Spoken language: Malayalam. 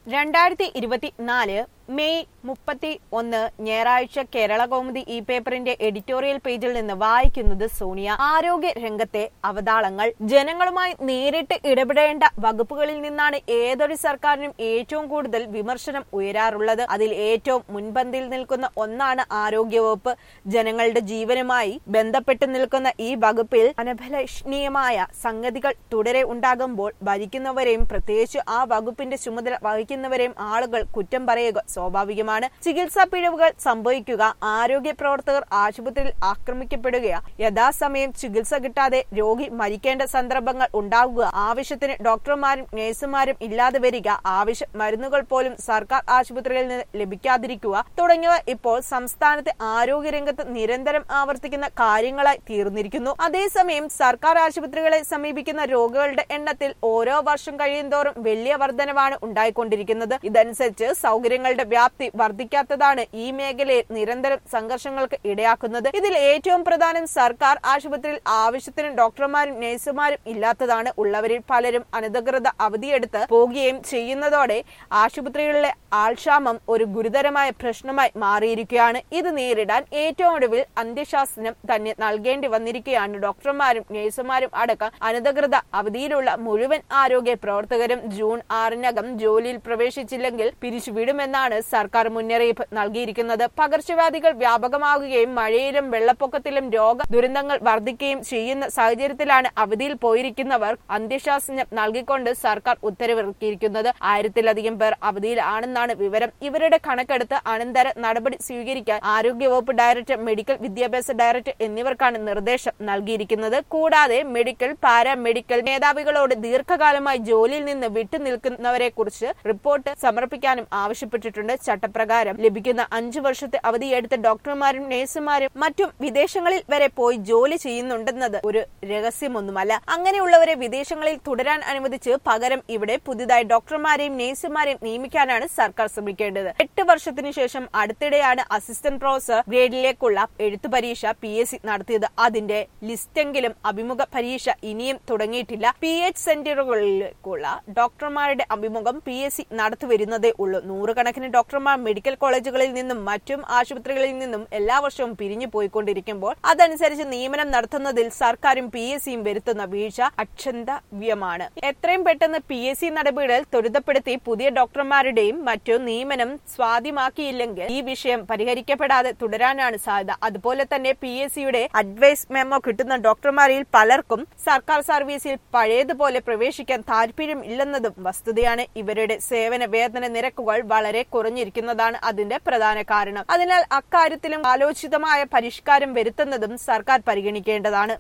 രണ്ടായിരത്തി ഇരുപത്തിനാല് മെയ് മുപ്പത്തി ഒന്ന് ഞായറാഴ്ച കേരള കൗമുദി ഈ പേപ്പറിന്റെ എഡിറ്റോറിയൽ പേജിൽ നിന്ന് വായിക്കുന്നത് സോണിയ ആരോഗ്യ രംഗത്തെ അവതാളങ്ങൾ ജനങ്ങളുമായി നേരിട്ട് ഇടപെടേണ്ട വകുപ്പുകളിൽ നിന്നാണ് ഏതൊരു സർക്കാരിനും ഏറ്റവും കൂടുതൽ വിമർശനം ഉയരാറുള്ളത് അതിൽ ഏറ്റവും മുൻപന്തിയിൽ നിൽക്കുന്ന ഒന്നാണ് ആരോഗ്യവകുപ്പ് ജനങ്ങളുടെ ജീവനുമായി ബന്ധപ്പെട്ട് നിൽക്കുന്ന ഈ വകുപ്പിൽ അനഭിലഷണീയമായ സംഗതികൾ തുടരെ ഉണ്ടാകുമ്പോൾ ഭരിക്കുന്നവരെയും പ്രത്യേകിച്ച് ആ വകുപ്പിന്റെ ചുമതല വഹിക്കുന്നവരെയും ആളുകൾ കുറ്റം പറയുക സ്വാഭാവികമാണ് ചികിത്സാ പിഴവുകൾ സംഭവിക്കുക ആരോഗ്യ പ്രവർത്തകർ ആശുപത്രിയിൽ ആക്രമിക്കപ്പെടുക യഥാസമയം ചികിത്സ കിട്ടാതെ രോഗി മരിക്കേണ്ട സന്ദർഭങ്ങൾ ഉണ്ടാകുക ആവശ്യത്തിന് ഡോക്ടർമാരും നഴ്സുമാരും ഇല്ലാതെ വരിക ആവശ്യ മരുന്നുകൾ പോലും സർക്കാർ ആശുപത്രികളിൽ നിന്ന് ലഭിക്കാതിരിക്കുക തുടങ്ങിയവ ഇപ്പോൾ സംസ്ഥാനത്തെ ആരോഗ്യരംഗത്ത് നിരന്തരം ആവർത്തിക്കുന്ന കാര്യങ്ങളായി തീർന്നിരിക്കുന്നു അതേസമയം സർക്കാർ ആശുപത്രികളെ സമീപിക്കുന്ന രോഗികളുടെ എണ്ണത്തിൽ ഓരോ വർഷം കഴിയുന്തോറും വലിയ വർധനവാണ് ഉണ്ടായിക്കൊണ്ടിരിക്കുന്നത് ഇതനുസരിച്ച് സൗകര്യങ്ങളുടെ വ്യാപ്തി വർദ്ധിക്കാത്തതാണ് ഈ മേഖലയിൽ നിരന്തരം സംഘർഷങ്ങൾക്ക് ഇടയാക്കുന്നത് ഇതിൽ ഏറ്റവും പ്രധാനം സർക്കാർ ആശുപത്രിയിൽ ആവശ്യത്തിന് ഡോക്ടർമാരും നഴ്സുമാരും ഇല്ലാത്തതാണ് ഉള്ളവരിൽ പലരും അനധികൃത അവധിയെടുത്ത് പോകുകയും ചെയ്യുന്നതോടെ ആശുപത്രികളിലെ ആൾക്ഷാമം ഒരു ഗുരുതരമായ പ്രശ്നമായി മാറിയിരിക്കുകയാണ് ഇത് നേരിടാൻ ഏറ്റവും ഒടുവിൽ അന്ത്യശാസനം തന്നെ നൽകേണ്ടി വന്നിരിക്കുകയാണ് ഡോക്ടർമാരും നഴ്സുമാരും അടക്കം അനധികൃത അവധിയിലുള്ള മുഴുവൻ ആരോഗ്യ പ്രവർത്തകരും ജൂൺ ആറിനകം ജോലിയിൽ പ്രവേശിച്ചില്ലെങ്കിൽ പിരിച്ചുവിടുമെന്നാണ് സർക്കാർ മുന്നറിയിപ്പ് നൽകിയിരിക്കുന്നത് പകർച്ചവ്യാധികൾ വ്യാപകമാകുകയും മഴയിലും വെള്ളപ്പൊക്കത്തിലും രോഗ ദുരന്തങ്ങൾ വർദ്ധിക്കുകയും ചെയ്യുന്ന സാഹചര്യത്തിലാണ് അവധിയിൽ പോയിരിക്കുന്നവർ അന്ത്യശാസനം നൽകിക്കൊണ്ട് സർക്കാർ ഉത്തരവിറക്കിയിരിക്കുന്നത് ആയിരത്തിലധികം പേർ അവധിയിലാണെന്നാണ് വിവരം ഇവരുടെ കണക്കെടുത്ത് അനന്തര നടപടി സ്വീകരിക്കാൻ ആരോഗ്യവകുപ്പ് ഡയറക്ടർ മെഡിക്കൽ വിദ്യാഭ്യാസ ഡയറക്ടർ എന്നിവർക്കാണ് നിർദ്ദേശം നൽകിയിരിക്കുന്നത് കൂടാതെ മെഡിക്കൽ പാരാമെഡിക്കൽ മേധാവികളോട് ദീർഘകാലമായി ജോലിയിൽ നിന്ന് വിട്ടുനിൽക്കുന്നവരെ കുറിച്ച് റിപ്പോർട്ട് സമർപ്പിക്കാനും ആവശ്യപ്പെട്ടിട്ടുണ്ട് ചട്ടപ്രകാരം ലഭിക്കുന്ന അഞ്ചു വർഷത്തെ അവധിയെടുത്ത് ഡോക്ടർമാരും നഴ്സുമാരും മറ്റും വിദേശങ്ങളിൽ വരെ പോയി ജോലി ചെയ്യുന്നുണ്ടെന്നത് ഒരു രഹസ്യമൊന്നുമല്ല അങ്ങനെയുള്ളവരെ വിദേശങ്ങളിൽ തുടരാൻ അനുവദിച്ച് പകരം ഇവിടെ പുതിയതായി ഡോക്ടർമാരെയും നഴ്സുമാരെയും നിയമിക്കാനാണ് സർക്കാർ ശ്രമിക്കേണ്ടത് എട്ട് വർഷത്തിനു ശേഷം അടുത്തിടെയാണ് അസിസ്റ്റന്റ് പ്രൊഫസർ ഗ്രേഡിലേക്കുള്ള എഴുത്തു പരീക്ഷ പി എസ് സി നടത്തിയത് അതിന്റെ ലിസ്റ്റെങ്കിലും അഭിമുഖ പരീക്ഷ ഇനിയും തുടങ്ങിയിട്ടില്ല പി എച്ച് സെന്ററുകളിലേക്കുള്ള ഡോക്ടർമാരുടെ അഭിമുഖം പി എസ് സി നടത്തിവരുന്നതേ ഉള്ളൂ നൂറുകണക്കിന് ഡോക്ടർമാർ മെഡിക്കൽ കോളേജുകളിൽ നിന്നും മറ്റും ആശുപത്രികളിൽ നിന്നും എല്ലാ വർഷവും പിരിഞ്ഞു പോയിക്കൊണ്ടിരിക്കുമ്പോൾ അതനുസരിച്ച് നിയമനം നടത്തുന്നതിൽ സർക്കാരും പി എസ് സിയും വരുത്തുന്ന വീഴ്ച അക്ഷന്തവ്യമാണ് എത്രയും പെട്ടെന്ന് പി എസ് സി നടപടികൾ ത്വരിതപ്പെടുത്തി പുതിയ ഡോക്ടർമാരുടെയും മറ്റും നിയമനം സ്വാധീനമാക്കിയില്ലെങ്കിൽ ഈ വിഷയം പരിഹരിക്കപ്പെടാതെ തുടരാനാണ് സാധ്യത അതുപോലെ തന്നെ പി എസ് സിയുടെ അഡ്വൈസ് മെമ്മോ കിട്ടുന്ന ഡോക്ടർമാരിൽ പലർക്കും സർക്കാർ സർവീസിൽ പഴയതുപോലെ പ്രവേശിക്കാൻ താല്പര്യം ഇല്ലെന്നതും വസ്തുതയാണ് ഇവരുടെ സേവന വേതന നിരക്കുകൾ വളരെ കുറഞ്ഞിരിക്കുന്നതാണ് അതിന്റെ പ്രധാന കാരണം അതിനാൽ അക്കാര്യത്തിലും ആലോചിതമായ പരിഷ്കാരം വരുത്തുന്നതും സർക്കാർ പരിഗണിക്കേണ്ടതാണ്